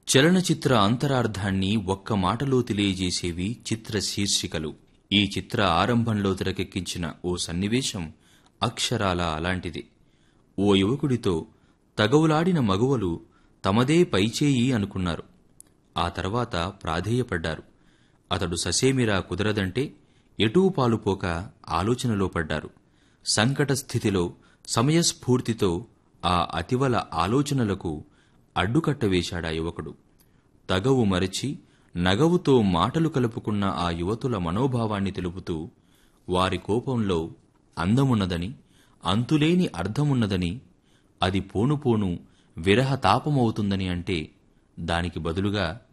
చలనచిత్ర అంతరార్థాన్ని ఒక్క మాటలో తెలియజేసేవి చిత్ర శీర్షికలు ఈ చిత్ర ఆరంభంలో తెరకెక్కించిన ఓ సన్నివేశం అక్షరాల అలాంటిది ఓ యువకుడితో తగవులాడిన మగువలు తమదే పైచేయి అనుకున్నారు ఆ తర్వాత ప్రాధేయపడ్డారు అతడు ససేమిరా కుదరదంటే ఎటూ పాలుపోక ఆలోచనలో పడ్డారు సంకట స్థితిలో సమయస్ఫూర్తితో ఆ అతివల ఆలోచనలకు అడ్డుకట్ట వేశాడా యువకుడు తగవు మరచి నగవుతో మాటలు కలుపుకున్న ఆ యువతుల మనోభావాన్ని తెలుపుతూ వారి కోపంలో అందమున్నదని అంతులేని అర్థమున్నదని అది పోను పోను విరహ తాపమవుతుందని అంటే దానికి బదులుగా